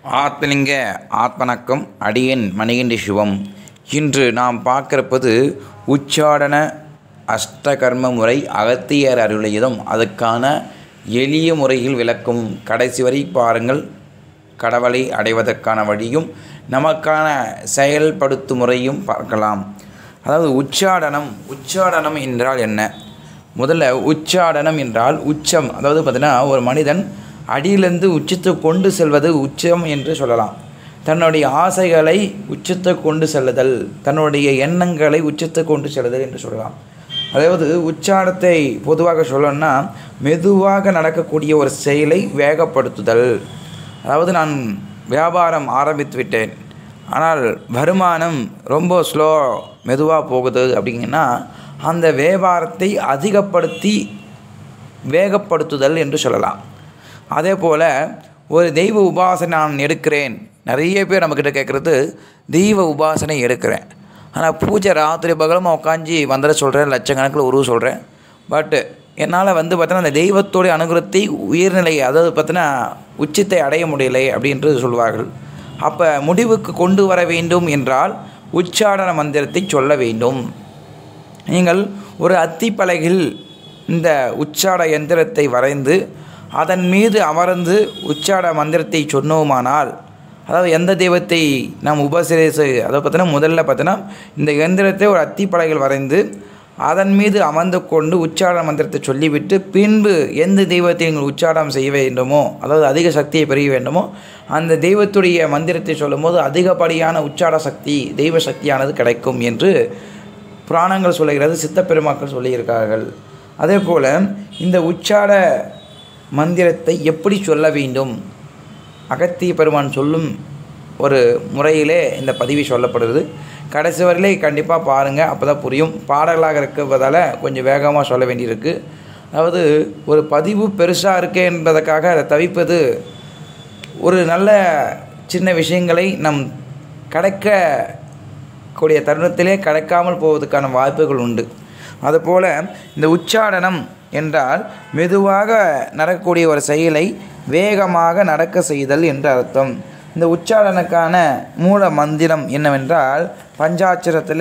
ஆத்மலிங்க ஆத்மணக்கம் அடியன் மணிகண்டி சிவம் இன்று நாம் பார்க்கிறப்பது உச்சாடன அஷ்டகர்ம முறை அகத்தியர் அருளியதும் அதுக்கான எளிய முறையில் விளக்கும் கடைசி வரை பாருங்கள் கடவுளை அடைவதற்கான வழியும் நமக்கான செயல்படுத்தும் முறையும் பார்க்கலாம் அதாவது உச்சாடனம் உச்சாடனம் என்றால் என்ன முதல்ல உச்சாடனம் என்றால் உச்சம் அதாவது பார்த்தீங்கன்னா ஒரு மனிதன் அடியிலிருந்து உச்சத்தை கொண்டு செல்வது உச்சம் என்று சொல்லலாம் தன்னுடைய ஆசைகளை உச்சத்தை கொண்டு செல்லுதல் தன்னுடைய எண்ணங்களை உச்சத்தை கொண்டு செல்லுதல் என்று சொல்லலாம் அதாவது உச்சாடத்தை பொதுவாக சொல்லணும்னா மெதுவாக நடக்கக்கூடிய ஒரு செயலை வேகப்படுத்துதல் அதாவது நான் வியாபாரம் ஆரம்பித்து விட்டேன் ஆனால் வருமானம் ரொம்ப ஸ்லோ மெதுவாக போகுது அப்படிங்கன்னா அந்த வியாபாரத்தை அதிகப்படுத்தி வேகப்படுத்துதல் என்று சொல்லலாம் அதே போல் ஒரு தெய்வ உபாசனை நான் எடுக்கிறேன் நிறைய பேர் நம்மக்கிட்ட கேட்குறது தெய்வ உபாசனை எடுக்கிறேன் ஆனால் பூஜை ராத்திரி பகலமாக உட்காந்து வந்துட சொல்கிறேன் லட்சக்கணக்கில் உருவ சொல்கிறேன் பட்டு என்னால் வந்து பார்த்தோன்னா அந்த தெய்வத்தோடைய அனுகிரகத்தை உயர்நிலை அதாவது பார்த்தோன்னா உச்சத்தை அடைய முடியலை அப்படின்றது சொல்வார்கள் அப்போ முடிவுக்கு கொண்டு வர வேண்டும் என்றால் உச்சாடன மந்திரத்தை சொல்ல வேண்டும் நீங்கள் ஒரு அத்திப்பலகையில் இந்த உச்சாட எந்திரத்தை வரைந்து அதன் மீது அமர்ந்து உச்சாட மந்திரத்தை சொன்னோமானால் அதாவது எந்த தெய்வத்தை நாம் உபசரிசு அதாவது பார்த்தோன்னா முதல்ல பார்த்தோன்னா இந்த எந்திரத்தை ஒரு அத்திப்பலகையில் வரைந்து அதன் மீது அமர்ந்து கொண்டு உச்சாரண மந்திரத்தை சொல்லிவிட்டு பின்பு எந்த தெய்வத்தை நீங்கள் உச்சாரணம் செய்ய வேண்டுமோ அதாவது அதிக சக்தியை பெருக வேண்டுமோ அந்த தெய்வத்துடைய மந்திரத்தை சொல்லும்போது அதிகப்படியான உச்சார சக்தி தெய்வ சக்தியானது கிடைக்கும் என்று புராணங்கள் சொல்லுகிறது சித்தப்பெருமாக்கள் சொல்லியிருக்கார்கள் அதே போல் இந்த உச்சார மந்திரத்தை எப்படி சொல்ல வேண்டும் அகத்திய பெருமான் சொல்லும் ஒரு முறையிலே இந்த பதிவு சொல்லப்படுது கடைசி வரையிலே கண்டிப்பாக பாருங்கள் அப்போ தான் புரியும் பாடலாக இருக்கிறதால கொஞ்சம் வேகமாக சொல்ல வேண்டியிருக்கு அதாவது ஒரு பதிவு பெருசாக இருக்கே என்பதற்காக அதை தவிப்பது ஒரு நல்ல சின்ன விஷயங்களை நம் கிடைக்க கூடிய தருணத்திலே கிடைக்காமல் போவதற்கான வாய்ப்புகள் உண்டு அதுபோல் இந்த உச்சாடனம் என்றால் மெதுவாக நடக்கக்கூடிய ஒரு செயலை வேகமாக நடக்க செய்தல் என்று அர்த்தம் இந்த உச்சாடனுக்கான மூல மந்திரம் என்னவென்றால் பஞ்சாட்சரத்தில்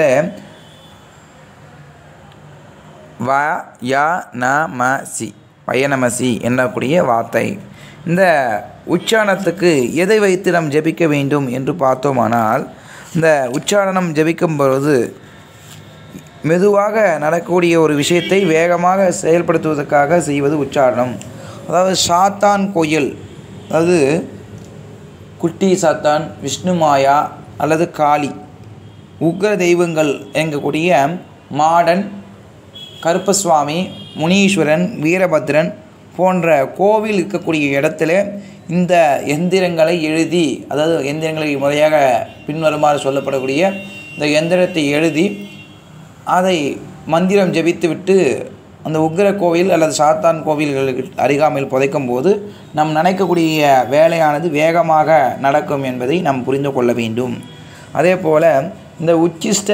வ ய ந ம சி வயநமசி என்னக்கூடிய வார்த்தை இந்த உச்சாரணத்துக்கு எதை வைத்து நாம் ஜெபிக்க வேண்டும் என்று பார்த்தோமானால் இந்த உச்சாரணம் ஜெபிக்கும் பொழுது மெதுவாக நடக்கக்கூடிய ஒரு விஷயத்தை வேகமாக செயல்படுத்துவதற்காக செய்வது உச்சாரணம் அதாவது சாத்தான் கோயில் அதாவது குட்டி சாத்தான் விஷ்ணு மாயா அல்லது காளி உக்ர தெய்வங்கள் எங்கக்கூடிய மாடன் கருப்பசுவாமி முனீஸ்வரன் வீரபத்ரன் போன்ற கோவில் இருக்கக்கூடிய இடத்துல இந்த எந்திரங்களை எழுதி அதாவது எந்திரங்களை முறையாக பின்வருமாறு சொல்லப்படக்கூடிய இந்த எந்திரத்தை எழுதி அதை மந்திரம் ஜெபித்துவிட்டு அந்த உக்ர கோவில் அல்லது சாத்தான் கோவில்களுக்கு அருகாமையில் புதைக்கும் போது நம் நினைக்கக்கூடிய வேலையானது வேகமாக நடக்கும் என்பதை நாம் புரிந்து கொள்ள வேண்டும் அதே போல் இந்த உச்சிஷ்ட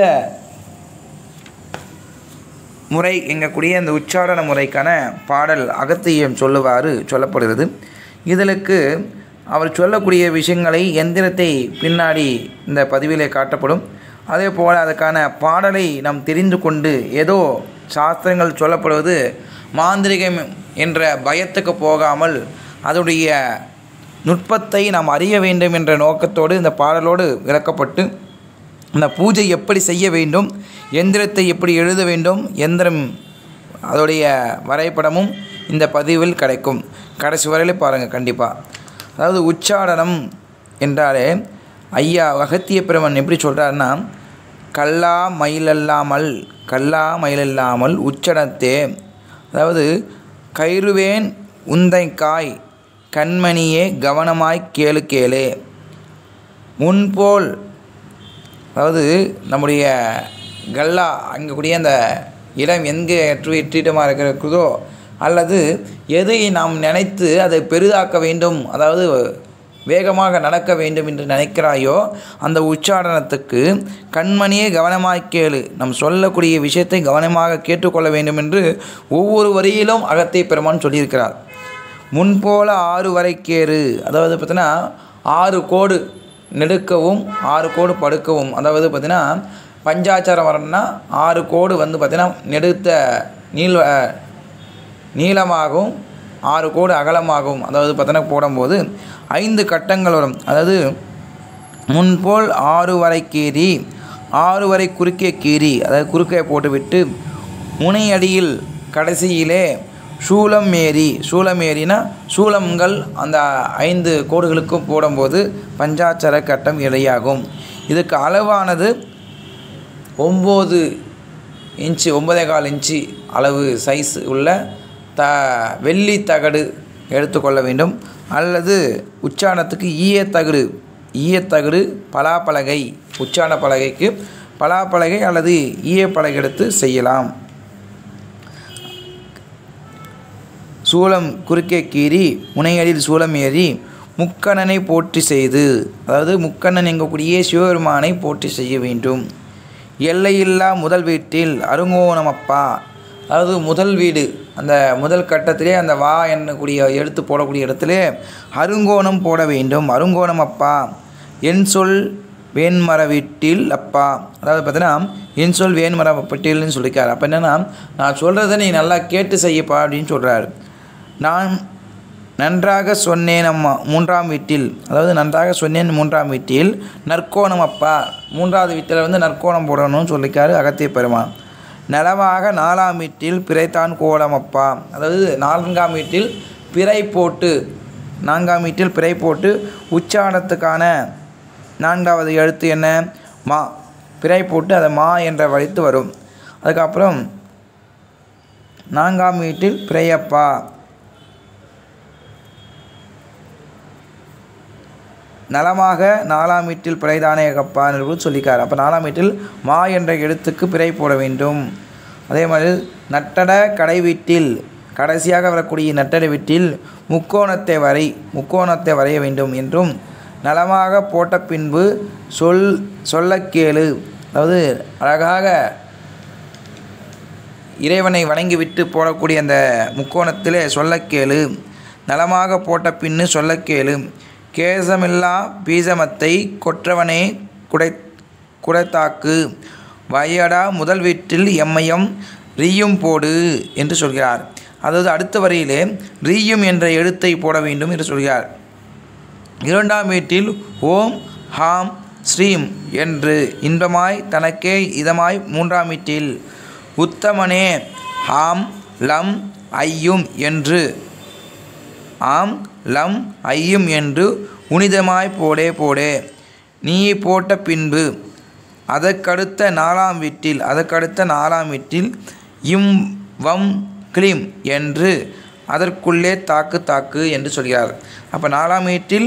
முறை எங்கக்கூடிய இந்த உச்சாரண முறைக்கான பாடல் அகத்தியம் சொல்லுவாறு சொல்லப்படுகிறது இதற்கு அவர் சொல்லக்கூடிய விஷயங்களை எந்திரத்தை பின்னாடி இந்த பதிவிலே காட்டப்படும் அதே போல் அதுக்கான பாடலை நாம் தெரிந்து கொண்டு ஏதோ சாஸ்திரங்கள் சொல்லப்படுவது மாந்திரிகம் என்ற பயத்துக்கு போகாமல் அதனுடைய நுட்பத்தை நாம் அறிய வேண்டும் என்ற நோக்கத்தோடு இந்த பாடலோடு விளக்கப்பட்டு இந்த பூஜை எப்படி செய்ய வேண்டும் எந்திரத்தை எப்படி எழுத வேண்டும் எந்திரம் அதோடைய வரைபடமும் இந்த பதிவில் கிடைக்கும் கடைசி வரையில் பாருங்கள் கண்டிப்பாக அதாவது உச்சாடனம் என்றாலே ஐயா அகத்திய பிரமன் எப்படி சொல்கிறாருன்னா கல்லா மயிலல்லாமல் கல்லா மயிலல்லாமல் உச்சடத்தே அதாவது கயிறுவேன் உந்தைக்காய் கண்மணியே கவனமாய் கேளு கேளே முன்போல் அதாவது நம்முடைய கல்லா அங்கே கூடிய அந்த இடம் எங்கே எற்று எற்றிடமாக இருக்கிறதோ அல்லது எதை நாம் நினைத்து அதை பெரிதாக்க வேண்டும் அதாவது வேகமாக நடக்க வேண்டும் என்று நினைக்கிறாயோ அந்த உச்சாரணத்துக்கு கண்மணியே கவனமாக கேளு நம் சொல்லக்கூடிய விஷயத்தை கவனமாக கேட்டுக்கொள்ள வேண்டும் என்று ஒவ்வொரு வரியிலும் அகத்தை பெருமான் சொல்லியிருக்கிறார் முன்போல ஆறு வரைக்கேறு அதாவது பார்த்தீங்கன்னா ஆறு கோடு நெடுக்கவும் ஆறு கோடு படுக்கவும் அதாவது பார்த்திங்கன்னா பஞ்சாச்சாரம் வரணும்னா ஆறு கோடு வந்து பார்த்திங்கன்னா நெடுத்த நீள நீளமாகவும் ஆறு கோடு அகலமாகவும் அதாவது பார்த்தோன்னா போடும்போது ஐந்து கட்டங்கள் வரும் அதாவது முன்போல் ஆறு வரை கீறி ஆறு வரை குறுக்கே கீறி அதாவது குறுக்கே போட்டுவிட்டு முனையடியில் கடைசியிலே சூலம் ஏறி சூலம் ஏறினா சூலங்கள் அந்த ஐந்து கோடுகளுக்கும் போடும்போது பஞ்சாட்சர கட்டம் இடையாகும் இதுக்கு அளவானது ஒம்பது இன்ச்சு ஒன்பதே கால் இன்ச்சு அளவு சைஸ் உள்ள த வெள்ளி தகடு எடுத்துக்கொள்ள வேண்டும் அல்லது உச்சாரணத்துக்கு ஈயத்தகடு ஈயத்தகடு பலாப்பலகை உச்சாரண பலகைக்கு பலாப்பலகை அல்லது ஈயப்பலகை எடுத்து செய்யலாம் சூலம் குறுக்கே கீறி முனையடியில் சூலம் ஏறி முக்கண்ணனை போற்றி செய்து அதாவது முக்கண்ணன் எங்கக்கூடிய சிவபெருமானை போற்றி செய்ய வேண்டும் எல்லையில்லா முதல் வீட்டில் அருங்கோணமப்பா அதாவது முதல் வீடு அந்த முதல் கட்டத்திலே அந்த வா என்னக்கூடிய எழுத்து போடக்கூடிய இடத்துல அருங்கோணம் போட வேண்டும் அருங்கோணம் அப்பா என் சொல் வேன்மர வீட்டில் அப்பா அதாவது பார்த்தீங்கன்னா என் சொல் வேன்மர பட்டியல்னு சொல்லியிருக்காரு அப்போ என்னென்னா நான் சொல்கிறத நீ நல்லா கேட்டு செய்யப்பா அப்படின்னு சொல்கிறாரு நான் நன்றாக சொன்னேன் அம்மா மூன்றாம் வீட்டில் அதாவது நன்றாக சொன்னேன் மூன்றாம் வீட்டில் நற்கோணம் அப்பா மூன்றாவது வீட்டில் வந்து நற்கோணம் போடணும்னு சொல்லிக்காரு அகத்திய பெருமான் நலமாக நாலாம் வீட்டில் பிறைத்தான் கோலம் அப்பா அதாவது நான்காம் வீட்டில் பிறை போட்டு நான்காம் வீட்டில் பிறை போட்டு உச்சாரணத்துக்கான நான்காவது எழுத்து என்ன மா பிறை போட்டு அதை மா என்ற வழித்து வரும் அதுக்கப்புறம் நான்காம் வீட்டில் பிறையப்பா நலமாக நாலாம் வீட்டில் பிறைதானே கப்பா என்று சொல்லிக்கார் அப்போ நாலாம் வீட்டில் மா என்ற எழுத்துக்கு பிறை போட வேண்டும் அதே மாதிரி நட்டட கடை வீட்டில் கடைசியாக வரக்கூடிய நட்டட வீட்டில் முக்கோணத்தை வரை முக்கோணத்தை வரைய வேண்டும் என்றும் நலமாக போட்ட பின்பு சொல் சொல்ல கேளு அதாவது அழகாக இறைவனை வணங்கிவிட்டு போடக்கூடிய அந்த முக்கோணத்திலே சொல்ல கேளு நலமாக போட்ட பின்னு சொல்ல கேளு கேசமில்லா பீசமத்தை கொற்றவனே குடை குடைத்தாக்கு வையடா முதல் வீட்டில் எம்மையம் ரீயும் போடு என்று சொல்கிறார் அதாவது அடுத்த வரியிலே ரீயும் என்ற எழுத்தை போட வேண்டும் என்று சொல்கிறார் இரண்டாம் வீட்டில் ஓம் ஹாம் ஸ்ரீம் என்று இன்பமாய் தனக்கே இதமாய் மூன்றாம் வீட்டில் உத்தமனே ஹாம் லம் ஐயும் என்று ஆம் லம் ஐயும் என்று உனிதமாய் போடே போடே நீ போட்ட பின்பு அதற்கடுத்த நாலாம் வீட்டில் அதற்கடுத்த நாலாம் வீட்டில் இம் வம் கிளீம் என்று அதற்குள்ளே தாக்கு தாக்கு என்று சொல்கிறார் அப்போ நாலாம் வீட்டில்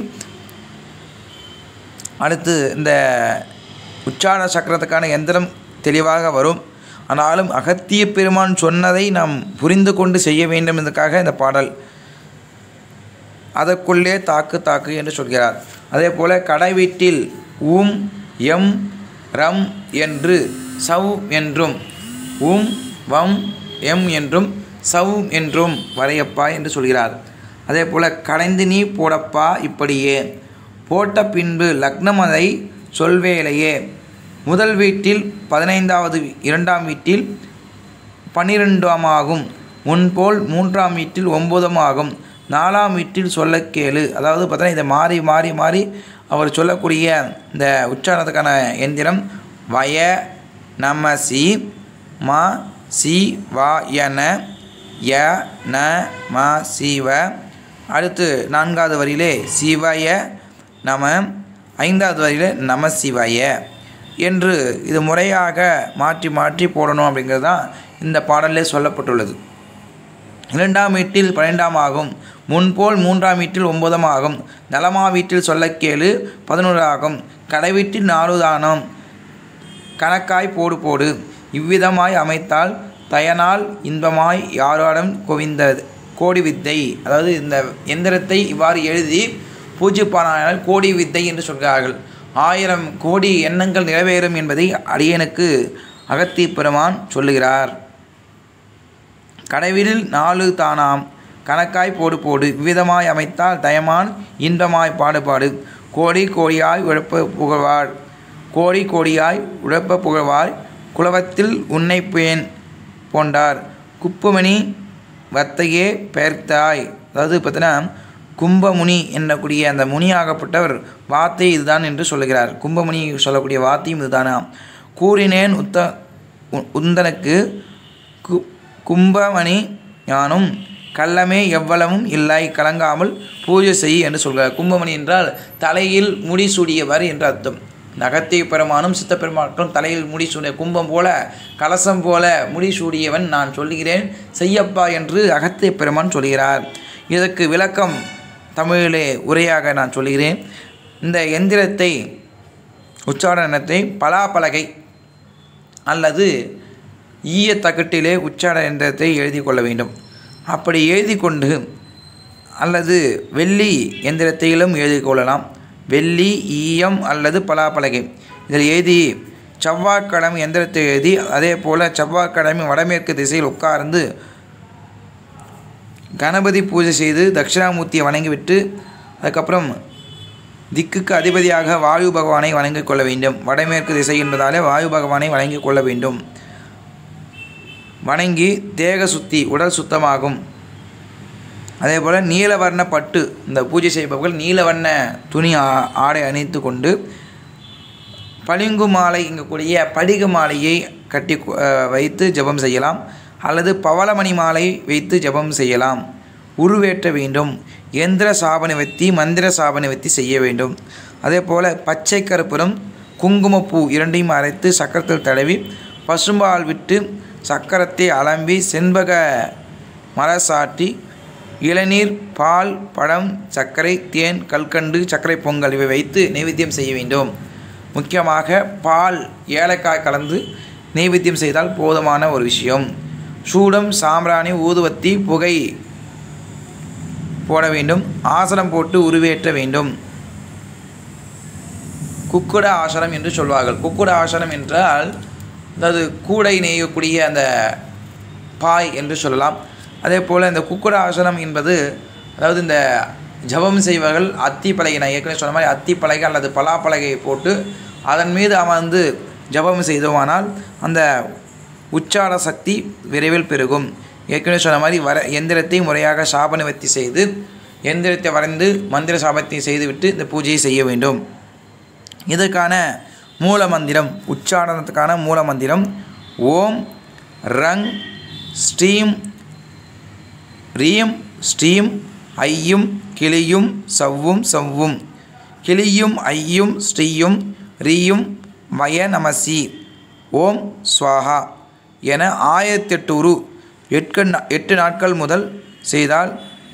அடுத்து இந்த உச்சாரண சக்கரத்துக்கான எந்திரம் தெளிவாக வரும் ஆனாலும் அகத்திய பெருமான் சொன்னதை நாம் புரிந்து கொண்டு செய்ய வேண்டும் என்பதற்காக இந்த பாடல் அதற்குள்ளே தாக்கு தாக்கு என்று சொல்கிறார் அதே போல் கடை வீட்டில் உம் எம் ரம் என்று சவ் என்றும் உம் வம் எம் என்றும் சவ் என்றும் வரையப்பா என்று சொல்கிறார் அதே போல் கடைந்து நீ போடப்பா இப்படியே போட்ட பின்பு லக்னமதை சொல்வேலையே முதல் வீட்டில் பதினைந்தாவது இரண்டாம் வீட்டில் பன்னிரெண்டாமாகும் முன்போல் மூன்றாம் வீட்டில் ஒன்பதுமாகும் நாலாம் வீட்டில் சொல்ல கேளு அதாவது பார்த்தா இதை மாறி மாறி மாறி அவர் சொல்லக்கூடிய இந்த உச்சாரணத்துக்கான எந்திரம் வய நம சி ம சி வா என ய ந ம சிவ அடுத்து நான்காவது வரியிலே சிவய நம ஐந்தாவது வரியிலே நம சிவய என்று இது முறையாக மாற்றி மாற்றி போடணும் அப்படிங்கிறது தான் இந்த பாடலிலே சொல்லப்பட்டுள்ளது இரண்டாம் வீட்டில் பன்னெண்டாம் ஆகும் முன்போல் மூன்றாம் வீட்டில் ஒன்பதாம் ஆகும் நலமா வீட்டில் சொல்லக்கேளு பதினோரு ஆகும் கடை வீட்டில் நாலு தானம் கணக்காய் போடு போடு இவ்விதமாய் அமைத்தால் தயனால் இன்பமாய் யாராடம் குவிந்தது கோடி வித்தை அதாவது இந்த எந்திரத்தை இவ்வாறு எழுதி பூஜ்யப்பானால் கோடி வித்தை என்று சொல்கிறார்கள் ஆயிரம் கோடி எண்ணங்கள் நிறைவேறும் என்பதை அடியனுக்கு அகத்தி பெருமான் சொல்லுகிறார் கடைவிலில் நாலு தானாம் கணக்காய் போடு போடு விவிதமாய் அமைத்தால் தயமான் இன்பமாய் பாடுபாடு கோடி கோடியாய் உழப்ப புகழ்வாள் கோடி கோடியாய் உழப்ப புகழ்வாள் குலவத்தில் உன்னை பேன் போண்டார் குப்பமணி வத்தையே பெயர்த்தாய் அதாவது பார்த்தீங்கன்னா கும்பமுனி என்னக்கூடிய அந்த முனியாகப்பட்டவர் வார்த்தை இதுதான் என்று சொல்லுகிறார் கும்பமுனி சொல்லக்கூடிய வார்த்தையும் இதுதானா கூறினேன் உத்த உ- உந்தனுக்கு கு கும்பமணி ஞானும் கள்ளமே எவ்வளவும் இல்லை கலங்காமல் பூஜை செய் என்று சொல்கிறார் கும்பமணி என்றால் தலையில் முடி சூடியவர் என்று அர்த்தம் நகத்தை பெருமானும் சித்தப்பெருமானும் தலையில் முடி சூடிய கும்பம் போல கலசம் போல முடி சூடியவன் நான் சொல்லுகிறேன் செய்யப்பா என்று அகத்திய பெருமான் சொல்கிறார் இதற்கு விளக்கம் தமிழிலே உரையாக நான் சொல்கிறேன் இந்த எந்திரத்தை உச்சாரணத்தை பலாப்பலகை அல்லது ஈய தகட்டிலே உச்சாரண எந்திரத்தை எழுதி கொள்ள வேண்டும் அப்படி எழுதி கொண்டு அல்லது வெள்ளி எந்திரத்திலும் எழுதி கொள்ளலாம் வெள்ளி ஈயம் அல்லது பலாப்பலகை இதில் எழுதி செவ்வாய்க்கிழமை எந்திரத்தை எழுதி அதே போல் செவ்வாய்க்கிழமை வடமேற்கு திசையில் உட்கார்ந்து கணபதி பூஜை செய்து தட்சிணாமூர்த்தியை வணங்கிவிட்டு அதுக்கப்புறம் திக்குக்கு அதிபதியாக வாயு பகவானை வணங்கிக் கொள்ள வேண்டும் வடமேற்கு திசை என்பதாலே வாயு பகவானை வணங்கிக் கொள்ள வேண்டும் வணங்கி தேக சுத்தி உடல் சுத்தமாகும் அதே போல் நீலவர்ண பட்டு இந்த பூஜை செய்பவர்கள் நீலவர்ண துணி ஆ- ஆடை அணிந்து கொண்டு பளிங்கு மாலை இங்கக்கூடிய படிக மாலையை கட்டி கு- அஹ் வைத்து ஜெபம் செய்யலாம் அல்லது பவளமணி மாலை வைத்து ஜெபம் செய்யலாம் உருவேற்ற வேண்டும் எந்திர சாபனை வெத்தி மந்திர சாபனை வெத்தி செய்ய வேண்டும் அதே போல் பச்சை கருப்பரும் குங்குமப்பூ இரண்டையும் அரைத்து சக்கரத்தில் தடவி பசும்பால் விட்டு சக்கரத்தை அலம்பி செண்பக மரசாட்டி இளநீர் பால் பழம் சர்க்கரை தேன் கல்கண்டு சர்க்கரை பொங்கல் இவை வைத்து நைவேத்தியம் செய்ய வேண்டும் முக்கியமாக பால் ஏலக்காய் கலந்து நைவேத்தியம் செய்தால் போதுமான ஒரு விஷயம் சூடம் சாம்பிராணி ஊதுவத்தி புகை போட வேண்டும் ஆசனம் போட்டு உருவேற்ற வேண்டும் குக்குட ஆசனம் என்று சொல்வார்கள் குக்குட ஆசனம் என்றால் அதாவது கூடை நெய்யக்கூடிய அந்த பாய் என்று சொல்லலாம் அதே போல் இந்த குக்குட ஆசனம் என்பது அதாவது இந்த ஜபம் செய்வர்கள் அத்தி பலகை நான் ஏற்கனவே சொன்ன மாதிரி அத்தி பலகை அல்லது பலாப்பலகையை போட்டு அதன் மீது அமர்ந்து ஜபம் செய்தோமானால் அந்த உச்சார சக்தி விரைவில் பெருகும் ஏற்கனவே சொன்ன மாதிரி வர எந்திரத்தை முறையாக சாப நிவர்த்தி செய்து எந்திரத்தை வரைந்து மந்திர சாபத்தை செய்துவிட்டு இந்த பூஜையை செய்ய வேண்டும் இதற்கான மூல மந்திரம் உச்சாரணத்துக்கான மூல மந்திரம் ஓம் ரங் ஸ்ரீம் ரீம் ஸ்ரீம் ஐயும் கிளியும் சவ்வும் சவ்வும் கிளியும் ஐயும் ஸ்ரீயும் ரீயும் வய நமசி ஓம் ஸ்வாஹா என ஆயிரத்தெட்டு உரு எட்டு நா- எட்டு நாட்கள் முதல் செய்தால்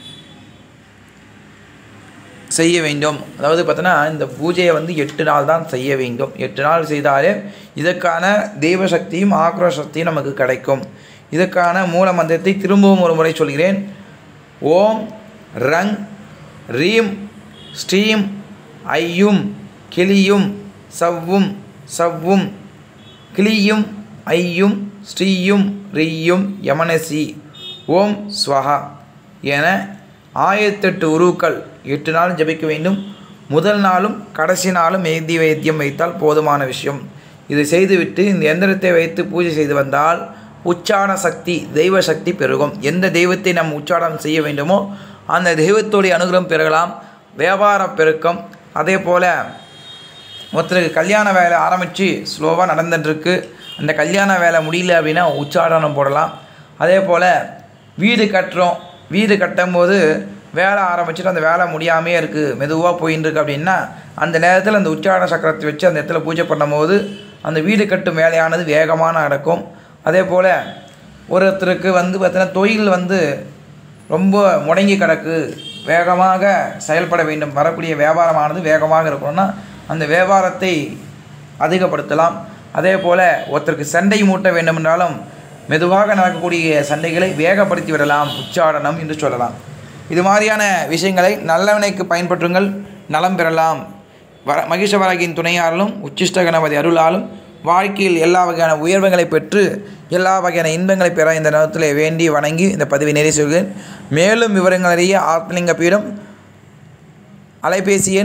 செய்ய வேண்டும் அதாவது பார்த்தோன்னா இந்த பூஜையை வந்து எட்டு நாள் தான் செய்ய வேண்டும் எட்டு நாள் செய்தாலே இதற்கான தெய்வ சக்தியும் ஆக்ரோஷ சக்தியும் நமக்கு கிடைக்கும் இதற்கான மூல மந்திரத்தை திரும்பவும் ஒரு முறை சொல்கிறேன் ஓம் ரங் ரீம் ஸ்ரீம் ஐயும் கிளியும் சவ்வும் சவ்வும் கிளியும் ஐயும் ஸ்ரீயும் ரீயும் யமனசி ஓம் ஸ்வஹா என ஆயிரத்தெட்டு உருக்கள் எட்டு நாள் ஜபிக்க வேண்டும் முதல் நாளும் கடைசி நாளும் மெய்தி வைத்தியம் வைத்தால் போதுமான விஷயம் இதை செய்துவிட்டு இந்த எந்திரத்தை வைத்து பூஜை செய்து வந்தால் உச்சாரண சக்தி தெய்வ சக்தி பெருகும் எந்த தெய்வத்தை நாம் உச்சாரணம் செய்ய வேண்டுமோ அந்த தெய்வத்துடைய அனுகிரகம் பெருகலாம் வியாபார பெருக்கம் அதே போல் ஒருத்தருக்கு கல்யாண வேலை ஆரம்பித்து ஸ்லோவாக நடந்துட்டுருக்கு அந்த கல்யாண வேலை முடியல அப்படின்னா உச்சாரணம் போடலாம் அதே போல் வீடு கட்டுறோம் வீடு கட்டும்போது வேலை ஆரம்பிச்சுட்டு அந்த வேலை முடியாமே இருக்குது மெதுவாக போயின்னு இருக்கு அப்படின்னா அந்த நேரத்தில் அந்த உச்சாரண சக்கரத்தை வச்சு அந்த இடத்துல பூஜை பண்ணும்போது அந்த வீடு கட்டும் வேலையானது வேகமாக நடக்கும் அதே போல் ஒருத்தருக்கு வந்து பார்த்தீங்கன்னா தொழில் வந்து ரொம்ப முடங்கி கிடக்கு வேகமாக செயல்பட வேண்டும் வரக்கூடிய வியாபாரமானது வேகமாக இருக்கணும்னா அந்த வியாபாரத்தை அதிகப்படுத்தலாம் அதே போல் ஒருத்தருக்கு சண்டை மூட்ட வேண்டும் என்றாலும் மெதுவாக நடக்கக்கூடிய சண்டைகளை வேகப்படுத்தி விடலாம் உச்சாரணம் என்று சொல்லலாம் இது மாதிரியான விஷயங்களை நல்லவனைக்கு பயன்பற்றுங்கள் நலம் பெறலாம் வர மகிஷவரகின் துணையாலும் உச்சிஷ்ட கணபதி அருளாலும் வாழ்க்கையில் எல்லா வகையான உயர்வுகளை பெற்று எல்லா வகையான இன்பங்களை பெற இந்த நேரத்தில் வேண்டி வணங்கி இந்த பதிவை நிறைவு செய்கிறேன் மேலும் விவரங்கள் அறிய ஆத்மலிங்க பீடம் அலைபேசி எண்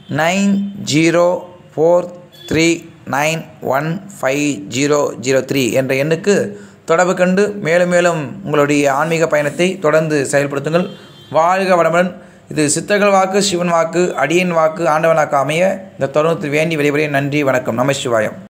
nine zero four three nine one five zero zero three என்ற எண்ணுக்கு தொடர்பு கண்டு மேலும் மேலும் உங்களுடைய ஆன்மீக பயணத்தை தொடர்ந்து செயல்படுத்துங்கள் வாழ்க வளமுடன் இது சித்தர்கள் வாக்கு சிவன் வாக்கு அடியன் வாக்கு ஆண்டவனாக்கு அமைய இந்த தருணத்தில் வேண்டி விடைபெறுகிறேன் நன்றி வணக்கம் நம சிவாயம்